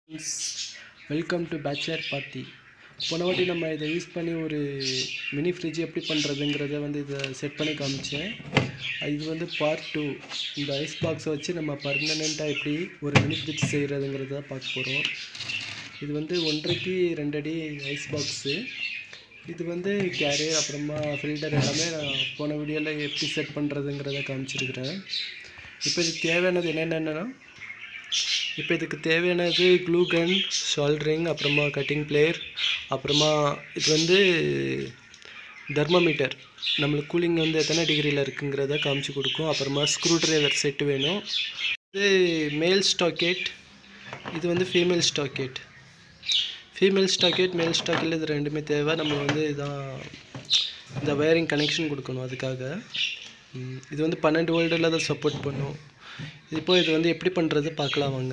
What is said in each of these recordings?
friends welcome to bachelor party போன வாட்டி நம்ம இதை யூஸ் பண்ணி ஒரு மினி ஃப்ரிட்ஜ் எப்படி பண்ணுறதுங்கிறத வந்து இதை செட் பண்ணி காமிச்சேன் இது வந்து பார்ட் டூ இந்த ஐஸ் பாக்ஸை வச்சு நம்ம பர்மனெண்ட்டாக எப்படி ஒரு மினி ஃப்ரிட்ஜ் செய்கிறதுங்கிறத பார்க்க போகிறோம் இது வந்து ஒன்றரைக்கு ரெண்டு அடி ஐஸ் பாக்ஸு இது வந்து கேரியர் அப்புறமா ஃபில்டர் எல்லாமே நான் போன வீடியோவில் எப்படி செட் பண்ணுறதுங்கிறத காமிச்சிருக்கிறேன் இப்போ இதுக்கு தேவையானது என்னென்னா இப்போ இதுக்கு தேவையானது க்ளூ கன் ஷால்ட்ரிங் அப்புறமா கட்டிங் பிளேயர் அப்புறமா இது வந்து தெர்மோமீட்டர் நம்மளுக்கு கூலிங் வந்து எத்தனை டிகிரியில் இருக்குங்கிறத காமிச்சு கொடுக்கும் அப்புறமா ஸ்க்ரூ ட்ரைவர் செட்டு வேணும் இது மேல் ஸ்டாக்கெட் இது வந்து ஃபீமேல் ஸ்டாக்கெட் ஃபீமேல் ஸ்டாக்கெட் மேல் ஸ்டாக்கெட் இது ரெண்டுமே தேவை நம்ம வந்து இதான் இந்த வயரிங் கனெக்ஷன் கொடுக்கணும் அதுக்காக ம், இது வந்து பன்னெண்டு வோல்டில் அதை சப்போர்ட் பண்ணும் இப்போ இது வந்து எப்படி பண்ணுறது பார்க்கலாம் வாங்க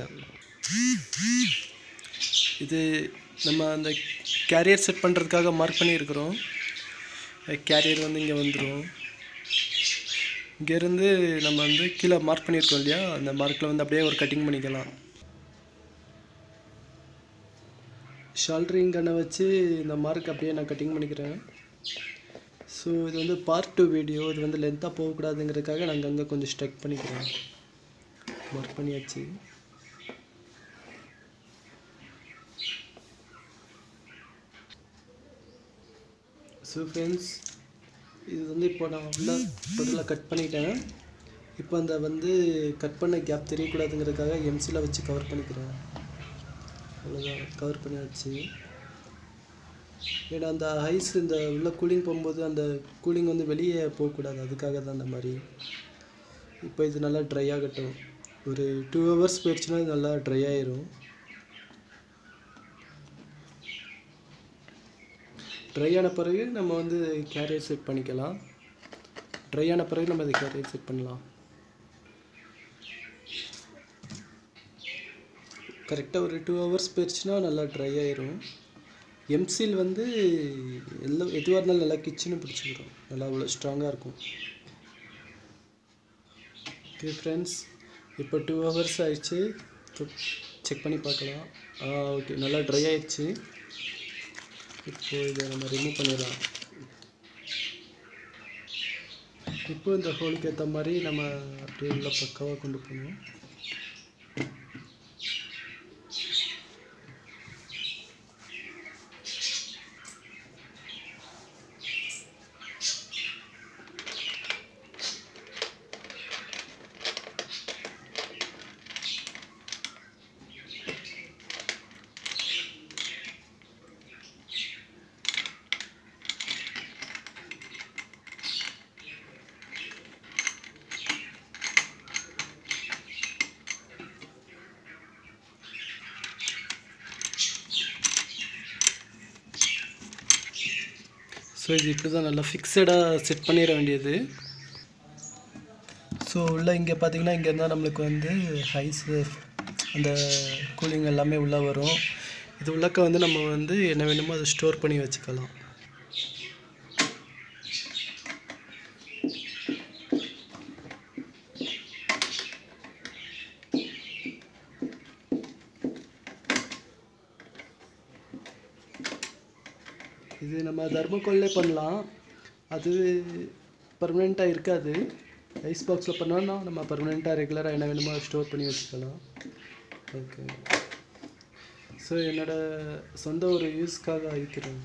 இது நம்ம அந்த கேரியர் செட் பண்ணுறதுக்காக மார்க் பண்ணியிருக்கிறோம் கேரியர் வந்து இங்கே வந்துடும் இங்கேருந்து நம்ம வந்து கீழே மார்க் பண்ணியிருக்கோம் இல்லையா அந்த மார்க்கில் வந்து அப்படியே ஒரு கட்டிங் பண்ணிக்கலாம் ஷால்ட்ரிங் கண்ணை வச்சு இந்த மார்க் அப்படியே நான் கட்டிங் பண்ணிக்கிறேன் ஸோ இது வந்து பார்ட் டூ வீடியோ இது வந்து லென்த்தாக போகக்கூடாதுங்கிறதுக்காக நாங்கள் அங்கே கொஞ்சம் ஸ்ட்ரக் பண்ணிக்கிறோம் மார்க் பண்ணியாச்சு ஸோ ஃப்ரெண்ட்ஸ் இது வந்து இப்போ நான் உள்ள டோட்டலாக கட் பண்ணிட்டேன் இப்போ அந்த வந்து கட் பண்ண கேப் தெரியக்கூடாதுங்கிறதுக்காக எம்சியில் வச்சு கவர் பண்ணிக்கிறேன் அவ்வளோதான் கவர் பண்ணியாச்சு ஏன்னா அந்த ஐஸ் இந்த உள்ள கூலிங் போகும்போது அந்த கூலிங் வந்து வெளியே போகக்கூடாது அதுக்காக தான் அந்த மாதிரி இப்போ இது நல்லா ட்ரை ஆகட்டும் ஒரு டூ ஹவர்ஸ் போயிடுச்சுன்னா இது நல்லா ட்ரை ஆயிரும் ட்ரை ஆன பிறகு நம்ம வந்து கேரியர் செட் பண்ணிக்கலாம் ட்ரை ஆன பிறகு நம்ம அது கேரியர் செட் பண்ணலாம் கரெக்டாக ஒரு டூ ஹவர்ஸ் போயிடுச்சுன்னா நல்லா ட்ரை ஆயிரும் எம்சில் வந்து எல்லாம் எதுவாக இருந்தாலும் நல்லா கிச்சனு பிடிச்சிக்கிறோம் நல்லா அவ்வளோ ஸ்ட்ராங்காக இருக்கும் ஓகே ஃப்ரெண்ட்ஸ் இப்போ டூ ஹவர்ஸ் ஆயிடுச்சு செக் பண்ணி பார்க்கலாம் ஆ ஓகே நல்லா ட்ரை ஆயிடுச்சு இப்போ இதை நம்ம ரிமூவ் பண்ணிடலாம் இப்போ இந்த ஹோலுக்கு ஏற்ற மாதிரி நம்ம அப்படியே உள்ள பக்காவாக கொண்டு போகணும் ஸோ இது இப்படி தான் நல்லா ஃபிக்ஸடாக செட் பண்ணிட வேண்டியது ஸோ உள்ள இங்கே பார்த்தீங்கன்னா இங்கே இருந்தால் நம்மளுக்கு வந்து ஹைஸ் அந்த கூலிங் எல்லாமே உள்ளே வரும் இது உள்ளக்க வந்து நம்ம வந்து என்ன வேணுமோ அதை ஸ்டோர் பண்ணி வச்சுக்கலாம் இது நம்ம தர்மக்கோல்லே பண்ணலாம் அது பர்மனெண்ட்டாக இருக்காது ஐஸ் பாக்ஸில் பண்ணோன்னா நம்ம பர்மனெண்ட்டாக ரெகுலராக என்ன வேணுமோ ஸ்டோர் பண்ணி வச்சுக்கலாம் ஓகே ஸோ என்னோடய சொந்த ஒரு யூஸ்க்காக அழிக்கிறேன்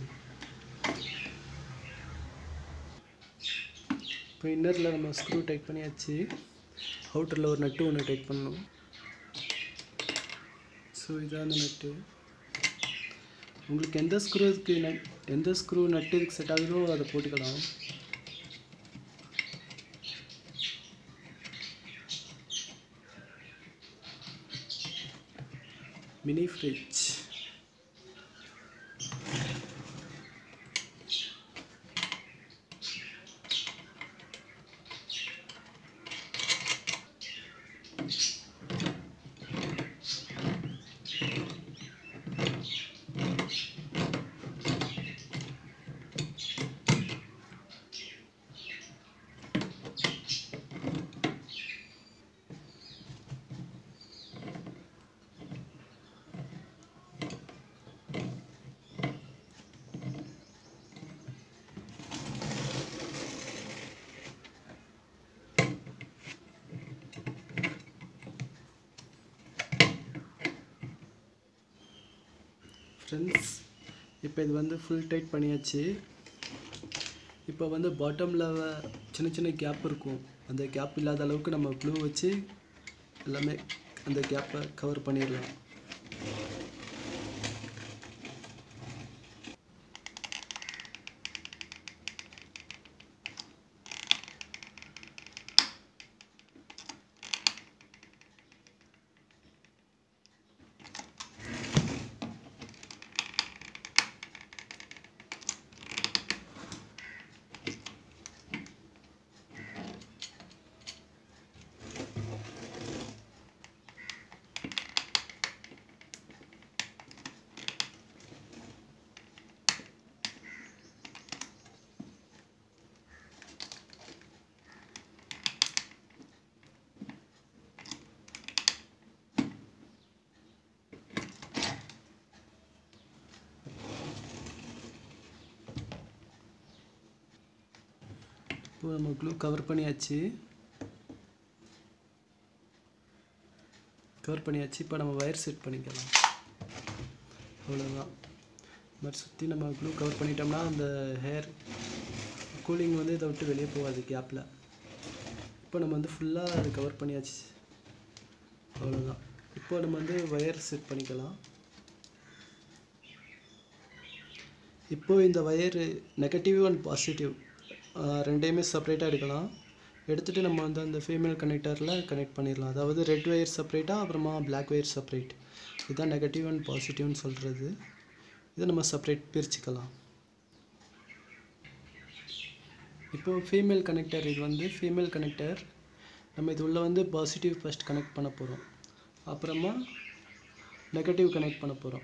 இப்போ இன்னரில் நம்ம ஸ்க்ரூ டைட் பண்ணியாச்சு அவுட்டரில் ஒரு நட்டு ஒன்று டைட் பண்ணணும் ஸோ இதான் அந்த நட்டு உங்களுக்கு எந்த ஸ்க்ரூக்கு நட் எந்த ஸ்க்ரூ நட்டு இதுக்கு செட் ஆகுதோ அதை போட்டுக்கலாம் மினி ஃப்ரிட்ஜ் ஃப்ரெண்ட்ஸ் இப்போ இது வந்து ஃபுல் டைட் பண்ணியாச்சு இப்போ வந்து பாட்டமில் சின்ன சின்ன கேப் இருக்கும் அந்த கேப் இல்லாத அளவுக்கு நம்ம க்ளூ வச்சு எல்லாமே அந்த கேப்பை கவர் பண்ணிடலாம் இப்போ நம்ம க்ளூ கவர் பண்ணியாச்சு கவர் பண்ணியாச்சு இப்போ நம்ம ஒயர் செட் பண்ணிக்கலாம் அவ்வளோதான் இது மாதிரி சுற்றி நம்ம க்ளூ கவர் பண்ணிட்டோம்னா அந்த ஹேர் கூலிங் வந்து இதை விட்டு வெளியே போகாது கேப்பில் இப்போ நம்ம வந்து ஃபுல்லாக அது கவர் பண்ணியாச்சு அவ்வளோதான் இப்போ நம்ம வந்து ஒயர் செட் பண்ணிக்கலாம் இப்போ இந்த ஒயரு நெகட்டிவ் அண்ட் பாசிட்டிவ் ரெண்டையுமே செப்பரேட்டாக எடுக்கலாம் எடுத்துகிட்டு நம்ம வந்து அந்த ஃபீமேல் கனெக்டரில் கனெக்ட் பண்ணிடலாம் அதாவது ரெட் ஒயர் செப்பரேட்டாக அப்புறமா பிளாக் ஒயர் செப்பரேட் இதுதான் நெகட்டிவ் அண்ட் பாசிட்டிவ்னு சொல்கிறது இதை நம்ம செப்பரேட் பிரிச்சுக்கலாம் இப்போ ஃபீமேல் கனெக்டர் இது வந்து ஃபீமேல் கனெக்டர் நம்ம இது உள்ள வந்து பாசிட்டிவ் ஃபஸ்ட் கனெக்ட் பண்ண போகிறோம் அப்புறமா நெகட்டிவ் கனெக்ட் பண்ண போகிறோம்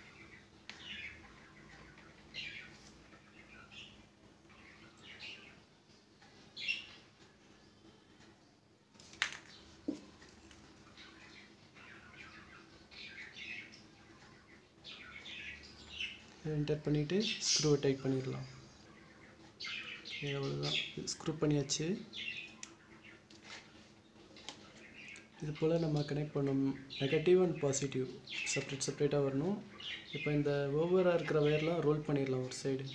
என்டர் பண்ணிவிட்டு ஸ்க்ரூவை டைட் பண்ணிடலாம் அவ்வளோதான் ஸ்க்ரூ பண்ணியாச்சு இது போல் நம்ம கனெக்ட் பண்ணணும் நெகட்டிவ் அண்ட் பாசிட்டிவ் செப்ரேட் செப்ரேட்டாக வரணும் இப்போ இந்த ஓவராக இருக்கிற வயர்லாம் ரோல் பண்ணிடலாம் ஒரு சைடு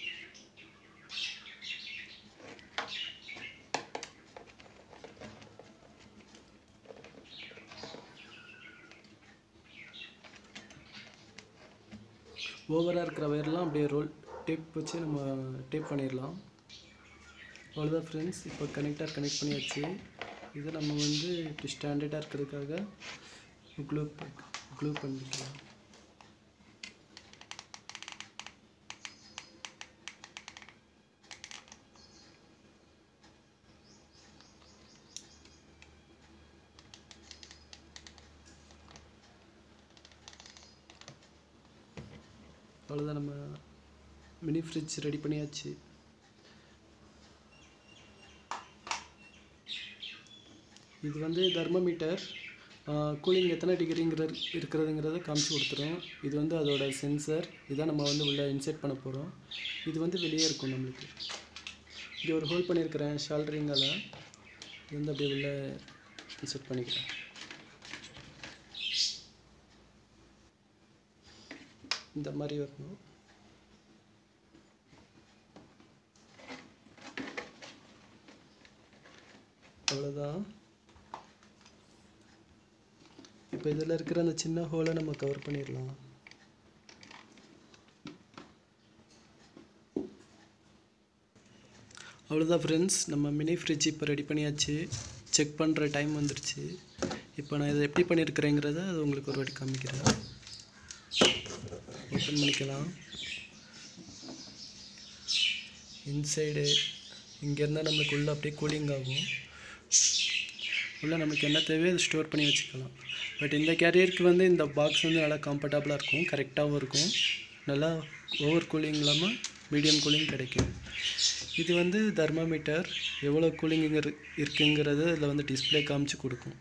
ஓவராக இருக்கிற வயர்லாம் அப்படியே ரோல் டேப் வச்சு நம்ம டேப் பண்ணிடலாம் அவ்வளோதான் ஃப்ரெண்ட்ஸ் இப்போ கனெக்டர் கனெக்ட் பண்ணியாச்சு இதை நம்ம வந்து இப்படி ஸ்டாண்டர்டாக இருக்கிறதுக்காக க்ளூ க்ளூ பண்ணிக்கலாம் அவ்வளோதான் நம்ம மினி ஃப்ரிட்ஜ் ரெடி பண்ணியாச்சு இது வந்து தெர்மோமீட்டர் கூலிங் எத்தனை டிகிரிங்கிற இருக்கிறதுங்கிறத காமிச்சு கொடுத்துரும் இது வந்து அதோட சென்சர் இதான் நம்ம வந்து உள்ளே இன்செர்ட் பண்ண போகிறோம் இது வந்து வெளியே இருக்கும் நம்மளுக்கு இங்கே ஒரு ஹோல் பண்ணியிருக்கிறேன் ஷால்ட்ரிங்கால் இது வந்து அப்படியே உள்ளே இன்செர்ட் பண்ணிக்கிறேன் இந்த மாதிரி வரணும் அவ்வளோதான் இப்போ இதில் இருக்கிற அந்த சின்ன ஹோலை நம்ம கவர் பண்ணிடலாம் அவ்வளோதான் ஃப்ரெண்ட்ஸ் நம்ம மினி ஃப்ரிட்ஜ் இப்போ ரெடி பண்ணியாச்சு செக் பண்ணுற டைம் வந்துருச்சு இப்போ நான் இதை எப்படி பண்ணியிருக்கிறேங்கிறத அது உங்களுக்கு ஒரு வாட்டி காமிக்கிறேன் ஓப்பன் பண்ணிக்கலாம் இன்சைடு இங்கேருந்தால் நம்மளுக்கு உள்ளே அப்படியே கூலிங் ஆகும் உள்ளே நம்மளுக்கு என்ன தேவையோ அதை ஸ்டோர் பண்ணி வச்சுக்கலாம் பட் இந்த கேரியருக்கு வந்து இந்த பாக்ஸ் வந்து நல்லா கம்ஃபர்டபுளாக இருக்கும் கரெக்டாகவும் இருக்கும் நல்லா ஓவர் கூலிங் இல்லாமல் மீடியம் கூலிங் கிடைக்கும் இது வந்து தெர்மாமீட்டர் எவ்வளோ கூலிங் இருக்குங்கிறது இதில் வந்து டிஸ்பிளே காமிச்சு கொடுக்கும்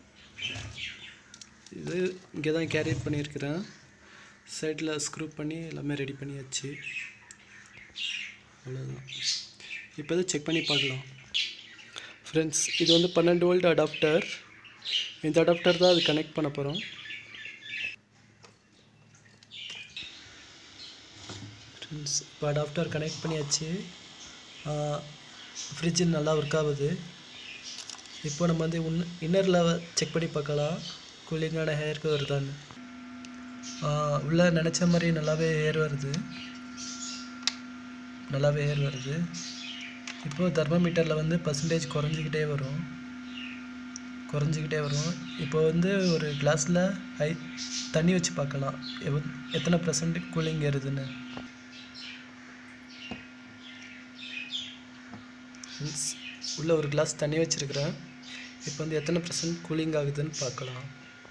இது இங்கே தான் கேரியர் பண்ணியிருக்கிறேன் சைடில் ஸ்க்ரூ பண்ணி எல்லாமே ரெடி பண்ணியாச்சு அவ்வளோதான் இப்போ இதை செக் பண்ணி பார்க்கலாம் ஃப்ரெண்ட்ஸ் இது வந்து பன்னெண்டு வோல்ட் அடாப்டர் இந்த அடாப்டர் தான் அது கனெக்ட் பண்ண போகிறோம் ஃப்ரெண்ட்ஸ் இப்போ அடாப்டர் கனெக்ட் பண்ணியாச்சு ஃப்ரிட்ஜு நல்லா ஒர்க் ஆகுது இப்போ நம்ம வந்து உன் இன்னரில் செக் பண்ணி பார்க்கலாம் கூலிங்கான ஹேருக்கு வருதான்னு உள்ளே நினச்ச மாதிரி நல்லாவே ஏர் வருது நல்லாவே ஏர் வருது இப்போது தெர்மோமீட்டரில் வந்து பர்சன்டேஜ் குறைஞ்சிக்கிட்டே வரும் குறைஞ்சிக்கிட்டே வரும் இப்போ வந்து ஒரு கிளாஸில் ஹை தண்ணி வச்சு பார்க்கலாம் எவ் எத்தனை பர்சன்ட் கூலிங் ஏறுதுன்னு Friends, உள்ள ஒரு கிளாஸ் தண்ணி வச்சுருக்கிறேன் இப்போ வந்து எத்தனை பர்சன்ட் கூலிங் ஆகுதுன்னு பார்க்கலாம்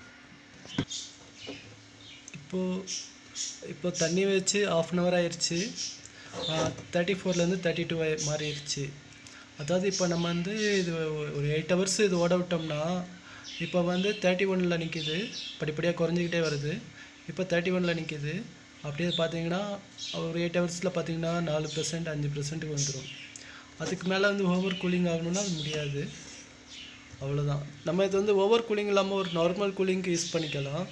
இப்போது இப்போ தண்ணி வச்சு ஆஃப் அன் ஹவர் ஆயிடுச்சு தேர்ட்டி ஃபோர்லேருந்து தேர்ட்டி டூ மாறிடுச்சு அதாவது இப்போ நம்ம வந்து இது ஒ- ஒரு எயிட் ஹவர்ஸ் இது ஓட விட்டோம்னா இப்போ வந்து தேர்ட்டி ஒனில் நிற்கிது படிப்படியாக குறைஞ்சிக்கிட்டே வருது இப்போ தேர்ட்டி ஒனில் நிற்கிது அப்படியே பார்த்தீங்கன்னா ஒரு எயிட் ஹவர்ஸில் பார்த்தீங்கன்னா நாலு பர்சன்ட் அஞ்சு பர்சன்ட்டுக்கு வந்துடும் அதுக்கு மேலே வந்து ஓவர் கூலிங் ஆகணும்னா அது முடியாது அவ்வளோதான் நம்ம இது வந்து ஓவர் கூலிங் இல்லாமல் ஒரு நார்மல் கூலிங்க்கு யூஸ் பண்ணிக்கலாம்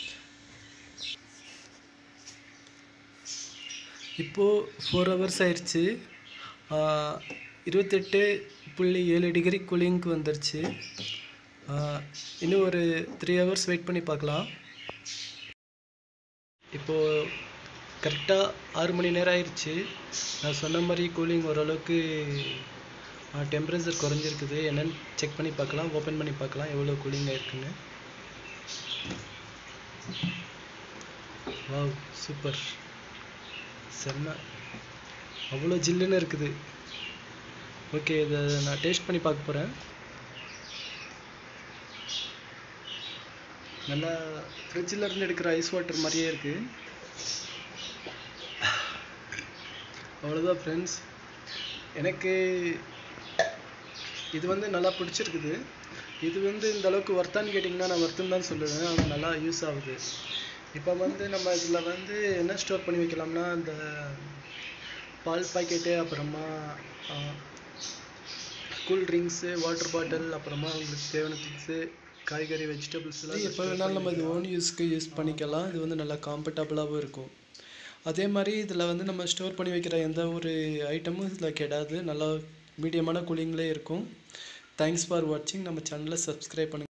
இப்போது ஃபோர் ஹவர்ஸ் ஆயிடுச்சு ஆஹ் இருபத்தெட்டு புள்ளி ஏழு டிகிரி கூலிங்க்கு வந்துருச்சு ஆஹ் இன்னும் ஒரு த்ரீ ஹவர்ஸ் வெயிட் பண்ணி பார்க்கலாம் இப்போது கரெக்டாக ஆறு மணி நேரம் ஆயிடுச்சு நான் சொன்ன மாதிரி கூலிங் ஓரளவுக்கு டெம்பரேச்சர் குறைஞ்சிருக்குது என்னன்னு செக் பண்ணி பார்க்கலாம் ஓப்பன் பண்ணி பார்க்கலாம் எவ்வளோ கூலிங் ஆயிருக்குன்னு வாவ் சூப்பர் செம்ம அவ்வளோ ஜில்லுன்னு இருக்குது ஓகே இதை நான் டேஸ்ட் பண்ணி பார்க்க போகிறேன் நல்லா ஃப்ரிட்ஜில் இருந்து எடுக்கிற ஐஸ் வாட்டர் மாதிரியே இருக்குது அவ்வளோதான் ஃப்ரெண்ட்ஸ் எனக்கு இது வந்து நல்லா பிடிச்சிருக்குது இது வந்து இந்த அளவுக்கு ஒர்த்தான்னு கேட்டிங்கன்னா நான் ஒர்த்துன்னு தான் சொல்லுவேன் ஆனால் நல்லா யூஸ் ஆகுது இப்போ வந்து நம்ம இதில் வந்து என்ன ஸ்டோர் பண்ணி வைக்கலாம்னா இந்த பால் பாக்கெட்டு அப்புறமா கூல் ட்ரிங்க்ஸு வாட்டர் பாட்டில் அப்புறமா உங்களுக்கு தேவையான திங்ஸு காய்கறி வெஜிடபிள்ஸ் எல்லாம் எப்போ வேணாலும் நம்ம இது ஓன் யூஸ்க்கு யூஸ் பண்ணிக்கலாம் இது வந்து நல்லா காம்பர்டபுளாகவும் இருக்கும் அதே மாதிரி இதில் வந்து நம்ம ஸ்டோர் பண்ணி வைக்கிற எந்த ஒரு ஐட்டமும் இதில் கெடாது நல்லா மீடியமான கூலிங்லேயே இருக்கும் தேங்க்ஸ் ஃபார் வாட்சிங் நம்ம சேனலை சப்ஸ்கிரைப் பண்ணுங்கள்